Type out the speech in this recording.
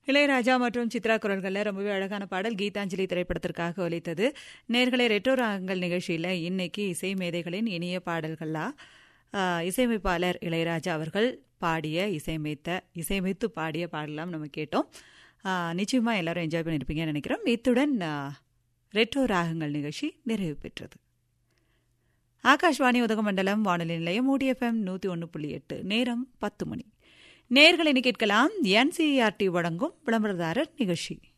இளையராஜா மற்றும் சித்ரா குரல்களில் ரொம்பவே அழகான பாடல் கீதாஞ்சலி திரைப்படத்திற்காக ஒலித்தது நேர்களை ரெட்டோ ராகங்கள் நிகழ்ச்சியில் இன்னைக்கு இசை மேதைகளின் இனிய பாடல்களா ஆஹ், இசையமைப்பாளர் இளையராஜா அவர்கள் பாடிய இசையமைத்த இசையமைத்து பாடிய பாடலாம் நம்ம கேட்டோம் ஆஹ், நிச்சயமா எல்லாரும் என்ஜாய் பண்ணியிருப்பீங்கன்னு நினைக்கிறோம் இத்துடன் ஆஹ், ரெட்ரோ ராகங்கள் நிகழ்ச்சி நிறைவு பெற்றது ஆகாஷ்வாணி உதகமண்டலம் வானொலி நிலையம் ஊடிஎஃப்எம் நூற்றி ஒன்று புள்ளி எட்டு நேரம் பத்து மணி நேர்களை கேட்கலாம் என்சிஆர்டி வழங்கும் விளம்பரதாரர் நிகழ்ச்சி